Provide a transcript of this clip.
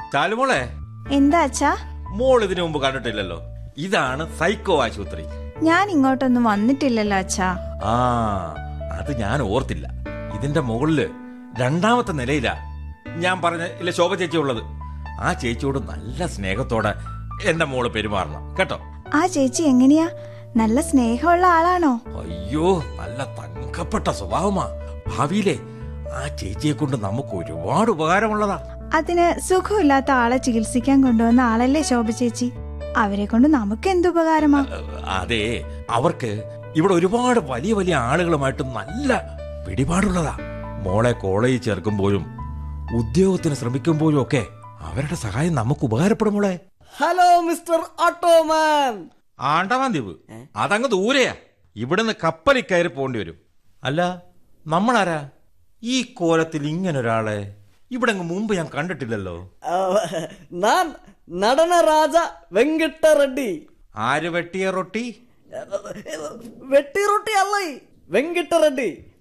ചാലുമോളെ എന്താ അച്ഛാ മോൾ ഇതിനു മുമ്പ് കണ്ടിട്ടില്ലല്ലോ ഇതാണ് സൈക്കോ ആശുപത്രി ഞാൻ ഇങ്ങോട്ടൊന്നും വന്നിട്ടില്ലല്ലോ അച്ഛാ ആ അത് ഞാൻ ഓർത്തില്ല ഇതിന്റെ മുകളില് രണ്ടാമത്തെ നിലയിലാ ഞാൻ പറഞ്ഞ ഇല്ല ശോഭ ചേച്ചി ഉള്ളത് ആ ചേച്ചിയോട് നല്ല സ്നേഹത്തോടെ എന്റെ മോള് പെരുമാറണം കേട്ടോ ആ ചേച്ചി എങ്ങനെയാ നല്ല സ്നേഹമുള്ള ആളാണോ അയ്യോ നല്ല തങ്കപ്പെട്ട സ്വഭാവമാ ഭാവിയിലെ ആ ചേച്ചിയെ കൊണ്ട് നമുക്ക് ഒരുപാട് ഉപകാരമുള്ളതാ അതിന് സുഖമില്ലാത്ത ആളെ ചികിത്സിക്കാൻ കൊണ്ടുവന്ന ആളല്ലേ ശോഭ ചേച്ചി അവരെ കൊണ്ട് നമുക്ക് എന്തുപകാരമാ അതെ അവർക്ക് ഇവിടെ ഒരുപാട് വലിയ വലിയ ആളുകളുമായിട്ട് നല്ല പിടിപാടുള്ളതാ മോളെ കോളേജിൽ ചേർക്കുമ്പോഴും ഉദ്യോഗത്തിന് ശ്രമിക്കുമ്പോഴും ഒക്കെ അവരുടെ സഹായം നമുക്ക് ഉപകാരപ്പെടും മോളെ ഹലോ മിസ്റ്റർ ഓട്ടോമാൻ ആണ്ടവാൻ ദ്വീപ് അതങ്ങ് ദൂരെയാ ഇവിടുന്ന് കപ്പലിൽ കയറി പോകേണ്ടി വരും അല്ല നമ്മളാരാ ഈ കോലത്തിൽ ഇങ്ങനൊരാളെ ഇവിടെ അങ്ങ് മുമ്പ് ഞാൻ കണ്ടിട്ടില്ലല്ലോ നാൻ നടനരാജ വെങ്കിട്ട റെഡ്ഡി ആര് വെട്ടിയ റൊട്ടി വെട്ടി റൊട്ടി അല്ല വെങ്കിട്ട റെഡ്ഡി